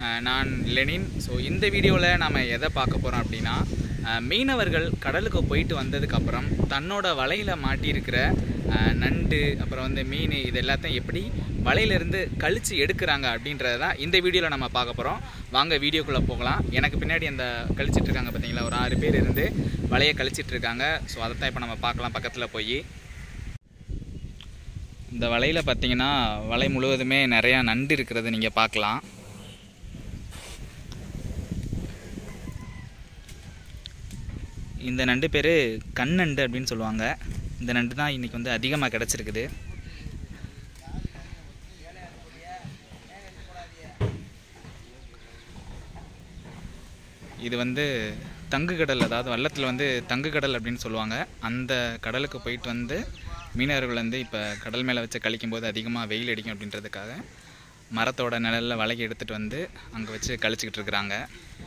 அஹ், நான் Lenin so இந்த வீடியோவில் நாம் எதை பார்க்க போகிறோம் அப்படின்னா அஹ், மீனவர்கள் கடலுக்கு போயிட்டு வந்ததுக்கப்புறம் தன்னோட வலையில் மாட்டியிருக்கிற அஹ், நண்டு அப்புறம் வந்து மீன் இது எல்லாத்தையும் எப்படி வலையிலேருந்து கழித்து எடுக்கிறாங்க அப்படின்றத தான் இந்த வீடியோவில் நம்ம பார்க்க போகிறோம் வாங்க வீடியோக்குள்ளே போகலாம் எனக்கு பின்னாடி அந்த கழிச்சிட்டு இருக்காங்க பார்த்தீங்களா ஒரு ஆறு பேர் இருந்து வலையை கழிச்சிட்டு இருக்காங்க ஸோ அதை தான் இப்போ நம்ம பார்க்கலாம் பக்கத்தில் போய் இந்த வலையில் பார்த்தீங்கன்னா வலை முழுவதுமே நிறையா நண்டு இருக்கிறது நீங்கள் பார்க்கலாம் இந்த நண்டு பேர் கண்ணண்டு அப்படின்னு சொல்லுவாங்க இந்த நண்டு தான் இன்றைக்கி வந்து அதிகமாக கிடச்சிருக்குது இது வந்து தங்கு கடல் அதாவது வள்ளத்தில் வந்து தங்கு கடல் அப்படின்னு சொல்லுவாங்க அந்த கடலுக்கு போயிட்டு வந்து மீனவர்கள் வந்து இப்போ கடல் மேலே வச்சு கழிக்கும்போது அதிகமாக வெயில் அடிக்கும் அப்படின்றதுக்காக மரத்தோட நிழலில் வலைக்கு எடுத்துகிட்டு வந்து அங்கே வச்சு கழிச்சிக்கிட்டு இருக்கிறாங்க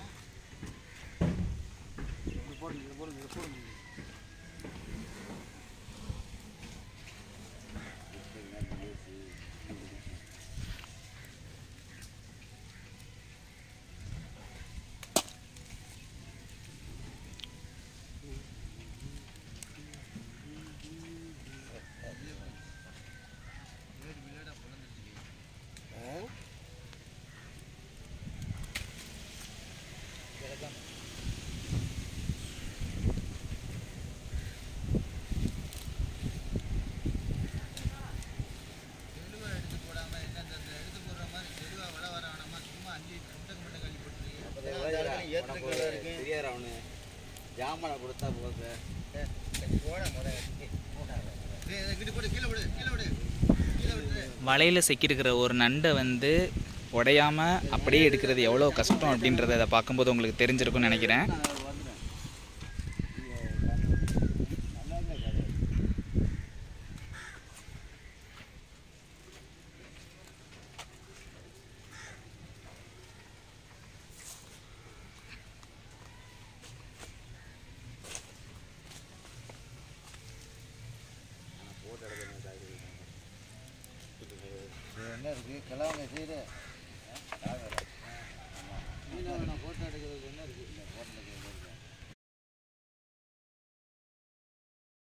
தெரியாரு அவனு ஜாமானை கொடுத்தா போக வலையில் சிக்கியிருக்கிற ஒரு நண்டை வந்து உடையாம அப்படியே எடுக்கிறது எவ்வளோ கஷ்டம் அப்படின்றத அதை பார்க்கும்போது உங்களுக்கு தெரிஞ்சிருக்கும்னு நினைக்கிறேன் என்ன இருக்கு கிழவங்க செய்து போட்டோ எடுக்கிறது என்ன இருக்கு போட்டோ எடுக்கிறது